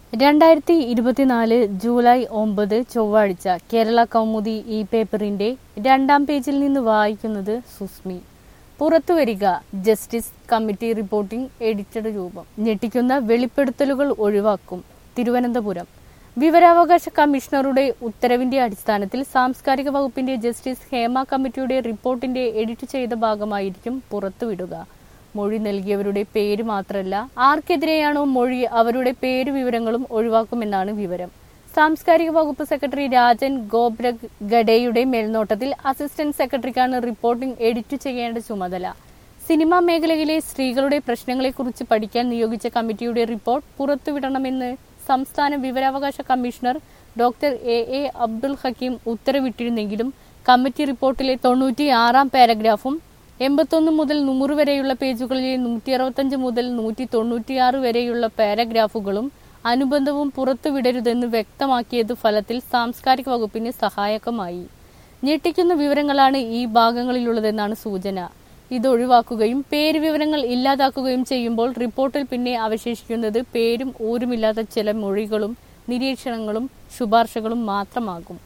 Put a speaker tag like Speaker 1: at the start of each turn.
Speaker 1: രണ്ടായിരത്തി ഇരുപത്തിനാല് ജൂലൈ ഒമ്പത് ചൊവ്വാഴ്ച കേരള കൗമുദി ഈ പേപ്പറിന്റെ രണ്ടാം പേജിൽ നിന്ന് വായിക്കുന്നത് സുസ്മി പുറത്തുവരിക ജസ്റ്റിസ് കമ്മിറ്റി റിപ്പോർട്ടിംഗ് എഡിറ്റഡ് രൂപം ഞെട്ടിക്കുന്ന വെളിപ്പെടുത്തലുകൾ ഒഴിവാക്കും തിരുവനന്തപുരം വിവരാവകാശ കമ്മീഷണറുടെ ഉത്തരവിന്റെ അടിസ്ഥാനത്തിൽ സാംസ്കാരിക വകുപ്പിന്റെ ജസ്റ്റിസ് ഹേമ കമ്മിറ്റിയുടെ റിപ്പോർട്ടിന്റെ എഡിറ്റ് ചെയ്ത ഭാഗമായിരിക്കും പുറത്തുവിടുക മൊഴി നൽകിയവരുടെ പേര് മാത്രമല്ല ആർക്കെതിരെയാണോ മൊഴി അവരുടെ പേര് വിവരങ്ങളും ഒഴിവാക്കുമെന്നാണ് വിവരം സാംസ്കാരിക വകുപ്പ് സെക്രട്ടറി രാജൻ ഗോബ്രഗ് ഗഡയുടെ മേൽനോട്ടത്തിൽ അസിസ്റ്റന്റ് സെക്രട്ടറിക്കാണ് റിപ്പോർട്ടിംഗ് എഡിറ്റ് ചെയ്യേണ്ട ചുമതല സിനിമാ മേഖലയിലെ സ്ത്രീകളുടെ പ്രശ്നങ്ങളെക്കുറിച്ച് പഠിക്കാൻ നിയോഗിച്ച കമ്മിറ്റിയുടെ റിപ്പോർട്ട് പുറത്തുവിടണമെന്ന് സംസ്ഥാന വിവരാവകാശ commissioner doctor A A Abdul Hakkim ഉത്തരവിട്ടിരുന്നെങ്കിലും കമ്മിറ്റി റിപ്പോർട്ടിലെ തൊണ്ണൂറ്റിയാറാം പാരഗ്രാഫും എൺപത്തൊന്ന് മുതൽ നൂറ് വരെയുള്ള പേജുകളിലെ നൂറ്റി അറുപത്തഞ്ച് മുതൽ നൂറ്റി തൊണ്ണൂറ്റിയാറ് വരെയുള്ള പാരഗ്രാഫുകളും അനുബന്ധവും പുറത്തുവിടരുതെന്ന് വ്യക്തമാക്കിയത് ഫലത്തിൽ സാംസ്കാരിക വകുപ്പിന് സഹായകമായി ഞെട്ടിക്കുന്ന വിവരങ്ങളാണ് ഈ ഭാഗങ്ങളിലുള്ളതെന്നാണ് സൂചന ഇത് ഒഴിവാക്കുകയും പേര് വിവരങ്ങൾ ഇല്ലാതാക്കുകയും ചെയ്യുമ്പോൾ റിപ്പോർട്ടിൽ പിന്നെ അവശേഷിക്കുന്നത് പേരും ഊരുമില്ലാത്ത ചില മൊഴികളും നിരീക്ഷണങ്ങളും ശുപാർശകളും മാത്രമാകും